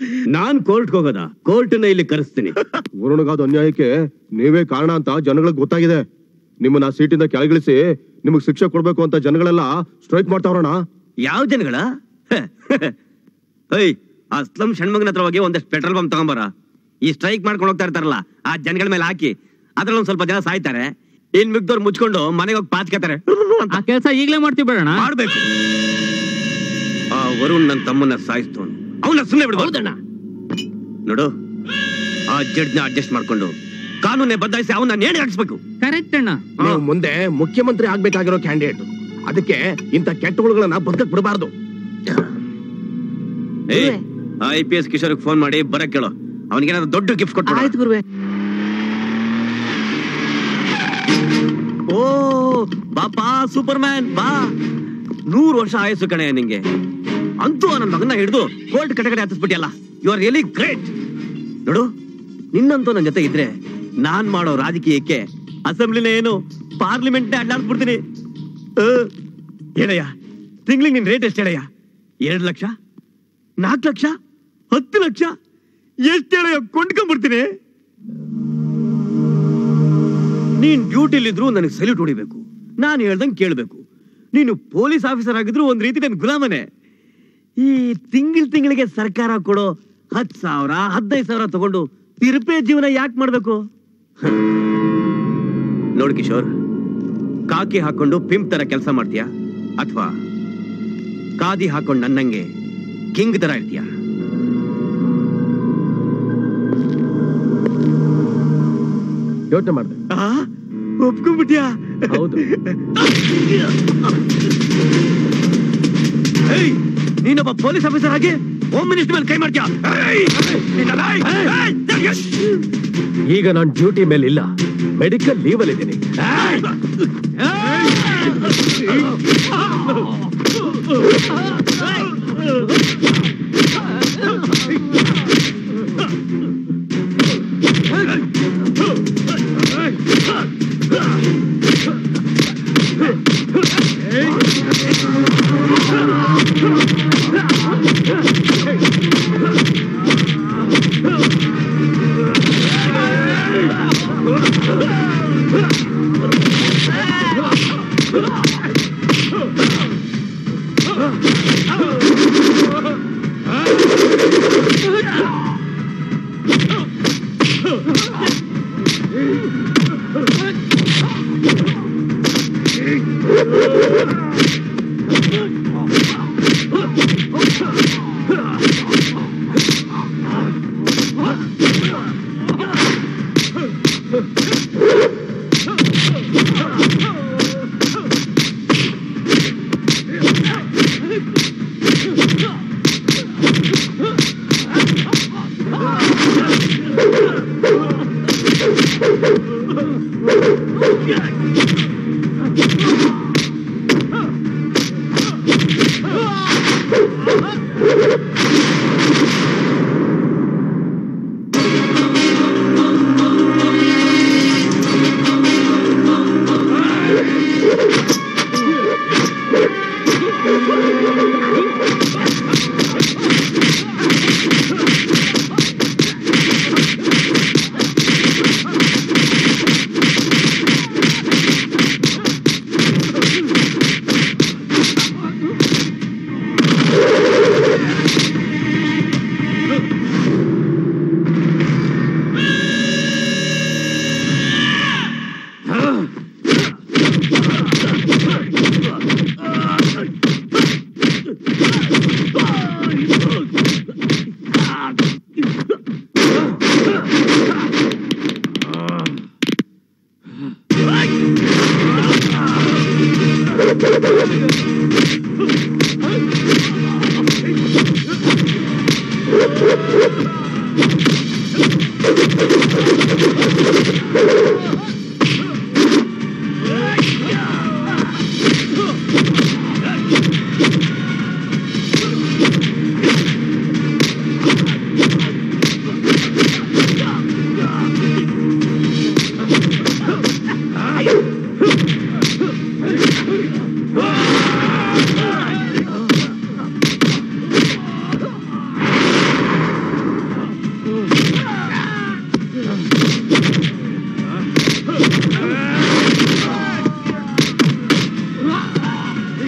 ನಾನ್ ಕೋರ್ಟ್ಗೆ ಹೋಗೋದ ಕೋರ್ಟ್ನ ಇಲ್ಲಿ ಕರೆಸ್ತೀನಿ ವರುಣಗಾದ ಅನ್ಯಾಯಕ್ಕೆ ನೀವೇ ಕಾರಣ ಅಂತ ಜನಗಳಿಗೆ ಗೊತ್ತಾಗಿದೆ ನಿಮ್ಮನ್ನ ಆ ಸೀಟಿಂದ ಕೆಳಗಿಳಿಸಿ ನಿಮಗ್ ಶಿಕ್ಷೆ ಕೊಡ್ಬೇಕು ಅಂತ ಜನಗಳೆಲ್ಲ ಸ್ಟ್ರೈಕ್ ಮಾಡ್ತಾವ್ರಣ ಯಾವ ಜನಗಳ ಏಯ್ ಆ ಸ್ಲಂ ಷಣ್ಮಗನ ಹತ್ರ ಹೋಗಿ ಒಂದಷ್ಟು ಪೆಟ್ರೋಲ್ ಪಂಪ್ ತಗೊಂಬರ ಈ ಸ್ಟ್ರೈಕ್ ಮಾಡ್ಕೊಂಡು ಹೋಗ್ತಾ ಇರ್ತಾರಲ್ಲ ಆ ಜನಗಳ ಮೇಲೆ ಹಾಕಿ ಅದ್ರಲ್ಲಿ ಒಂದ್ ಸ್ವಲ್ಪ ಜನ ಸಾಯ್ತಾರೆ ಇನ್ ಮಿಗ್ದವ್ರು ಮುಚ್ಕೊಂಡು ಮನೆಗೆ ಹೋಗಿ ಪಾಚ್ಕತಾರೆ ಆ ಕೆಲಸ ಈಗಲೇ ಮಾಡ್ತೀವಿ ಬೇಡಣ ಮಾಡ್ಬೇಕು ಆ ವರುಣ್ ನನ್ನ ತಮ್ಮನ್ನ ಸಾಯಿಸ್ತವನು ಅವನ ಸುಮ್ಮನೆ ಬಿಡ್ಬೋದಣ್ಣ ನೋಡು ಆ ಜಡ್ಜ್ನ ಅಡ್ಜಸ್ಟ್ ಮಾಡ್ಕೊಂಡು ಕಾನೂನೇ ಬದಲಾಯಿಸಿ ಅವನ್ನ ನೇಣಿ ಹಾಕ್ಸ್ಬೇಕು ಕರೆಕ್ಟ್ ಅಣ್ಣ ನೀವು ಮುಂದೆ ಮುಖ್ಯಮಂತ್ರಿ ಆಗ್ಬೇಕಾಗಿರೋ ಕ್ಯಾಂಡಿಡೇಟ್ ಅದಕ್ಕೆ ಇಂಥ ಕೆಟ್ಟ ಹುಳುಗಳನ್ನ ಬದುಕಕ್ ಬಿಡಬಾರ್ದು ಐ ಪಿ ಎಸ್ ಕಿಶೋರ್ಗೆ ಫೋನ್ ಮಾಡಿ ಬರಕ್ ಕೇಳು ಅವನಿಗೇನಾದ್ರು ದೊಡ್ಡ ಗಿಫ್ಟ್ ಕೊಟ್ಟು ಆಯ್ತು ಗುರುವೆ ಓ ಬಾಪಾ ಸೂಪರ್ ಮ್ಯಾನ್ ಬಾ ನೂರು ವರ್ಷ ಆಯಸ್ಸು ಕಣೆ ನಿಂಗೆ ಅಂತೂ ನನ್ನ ಮಗನ ಹಿಡಿದು ಕೋರ್ಟ್ ಕಟಕಡೆ ಹತ್ತಿಸ್ಬಿಟ್ಟಿಯಲ್ಲ ಯು ಆರ್ ರಿಯಲಿ ಗ್ರೇಟ್ ನೋಡು ನಿನ್ನಂತೂ ನನ್ನ ಜೊತೆ ಇದ್ರೆ ನಾನ್ ಮಾಡೋ ರಾಜಕೀಯಕ್ಕೆ ಅಸೆಂಬ್ಲಿನ ಏನು ಪಾರ್ಲಿಮೆಂಟ್ ಅಡ್ಡಾಡ್ಬಿಡ್ತೀನಿ ಆ, ಹೇಳಯ್ಯ ತಿಂಗ್ಳಿಗೆ ನಿನ್ ರೇಟ್ ಎಷ್ಟು ಹೇಳಯ್ಯ ಎರಡು ಲಕ್ಷ ನಾಲ್ಕು ಲಕ್ಷ ಹತ್ತು ಲಕ್ಷ ಎಷ್ಟು ಹೇಳಯ್ಯ ಕೊಂಡ್ಕೊಂಡ್ಬಿಡ್ತೀನಿ ನೀನ್ ಡ್ಯೂಟಿಲಿದ್ರು ನನಗೆ ಸಲ್ಯೂಟ್ ಹೊಡಿಬೇಕು ನಾನು ಹೇಳ್ದಂಗೆ ಕೇಳಬೇಕು ನೀನು ಪೊಲೀಸ್ ಆಫೀಸರ್ ಆಗಿದ್ರು ಒಂದ್ ರೀತಿ ನನ್ ಗುಲಾಮನೆ ಈ ತಿಂಗಳ ತಿಂಗಳಿಗೆ ಸರ್ಕಾರ ಕೊಡೋ ಹತ್ತು ಸಾವಿರ ಹದಿನೈದು ಸಾವಿರ ತಗೊಂಡು ತಿರುಪೆ ಜೀವನ ಯಾಕೆ ಮಾಡ್ಬೇಕು ನೋಡು ಕಿಶೋರ್ ಕಾಕಿ ಹಾಕೊಂಡು ಪಿಂಪ್ ತರ ಕೆಲಸ ಮಾಡ್ತೀಯಾ ಅಥವಾ ಕಾದಿ ಹಾಕೊಂಡು ನನ್ನಂಗೆ ಕಿಂಗ್ ತರ ಇರ್ತೀಯಾ ಯೋಚನೆ ಮಾಡಿದೆ ಆ ಒಪ್ಕೊಂಡ್ಬಿಟ್ಯಾ ಹೌದು ಏಯ್, ನೀನೊಬ್ಬ ಪೊಲೀಸ್ ಆಫೀಸರ್ ಆಗಿ ಹೋಮ್ ಮಿನಿಸ್ಟರ್ ಮೇಲೆ ಕೈ ಮಾಡ್ತೀಯಾ ಏಯ್, ನಿನ್ನನ್ನ, ಏಯ್, ಏಯ್, ಏಯ್, ಈಗ ನಾನು ಡ್ಯೂಟಿ ಮೇಲೆ ಇಲ್ಲ ಮೆಡಿಕಲ್ ಲೀವ್ ಅಲ್ಲಿ ಇದ್ದೀನಿ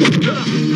ಆ